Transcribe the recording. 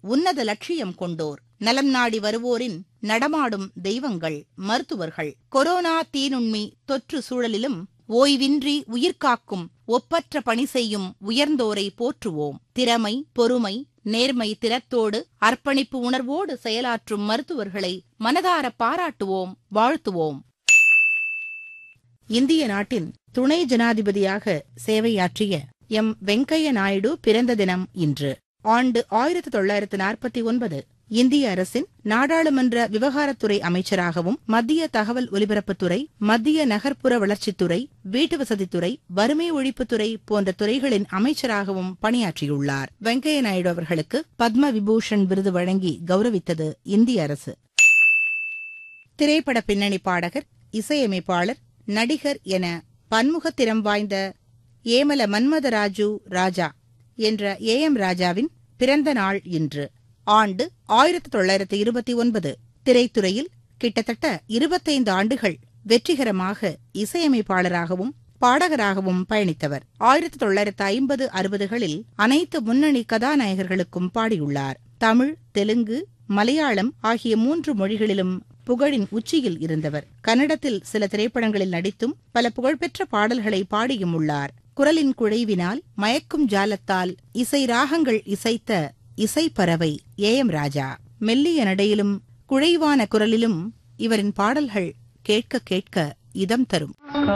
உன்னத லட்சியம் கொண்டோர் நலம் நாடி வருவோரின் நடமாடும் தெய்வங்கள் மருத்துவர்கள் கொரோனா தீநுண்மி தொற்று சூழலிலும் ஓய்வின்றி உயிர்காக்கும் ஒப்பற்ற பணி செய்யும் உயர்ந்தோரை போற்றுவோம் திறமை பொறுமை நேர்மை திறத்தோடு அர்ப்பணிப்பு உணர்வோடு செயலாற்றும் மருத்துவர்களை மனதார பாராட்டுவோம் வாழ்த்துவோம் இந்திய நாட்டின் துணை ஜனாதிபதியாக சேவையாற்றிய எம் வெங்கைய நாயுடு பிறந்த தினம் இன்று ஆண்டு ஆயிரத்து தொள்ளாயிரத்து நாற்பத்தி ஒன்பது இந்திய அரசின் நாடாளுமன்ற விவகாரத்துறை அமைச்சராகவும் மத்திய தகவல் ஒலிபரப்புத்துறை மத்திய நகர்ப்புற வளர்ச்சித்துறை வீட்டுவசதித்துறை வறுமை ஒழிப்புத்துறை போன்ற துறைகளின் அமைச்சராகவும் பணியாற்றியுள்ளார் வெங்கைய நாயுடு அவர்களுக்கு பத்ம விபூஷன் விருது வழங்கி கௌரவித்தது இந்திய அரசு திரைப்பட பின்னணி பாடகர் இசையமைப்பாளர் நடிகர் என பன்முகத்திறம் வாய்ந்த ஏமல மன்மதராஜு ராஜா என்ற ஏ எம் ராஜாவின் பிறந்த நாள் இன்று ஆண்டு ஆயிரத்து தொள்ளாயிரத்து இருபத்தி ஒன்பது திரைத்துறையில் கிட்டத்தட்ட இருபத்தைந்து ஆண்டுகள் வெற்றிகரமாக இசையமைப்பாளராகவும் பாடகராகவும் பயணித்தவர் ஆயிரத்து தொள்ளாயிரத்து ஐம்பது அறுபதுகளில் அனைத்து முன்னணி கதாநாயகர்களுக்கும் பாடியுள்ளார் தமிழ் தெலுங்கு மலையாளம் ஆகிய மூன்று மொழிகளிலும் புகழின் உச்சியில் இருந்தவர் கன்னடத்தில் சில திரைப்படங்களில் நடித்தும் பல புகழ்பெற்ற பாடல்களை பாடியும் உள்ளார் குரலின் குழைவினால் மயக்கும் ஜாலத்தால் இசை ராகங்கள் இசைத்த இசைப்பறவை ஏ எம் ராஜா மெல்லிய நடையிலும் குழைவான குரலிலும் இவரின் பாடல்கள் கேட்க கேட்க இதம் தரும்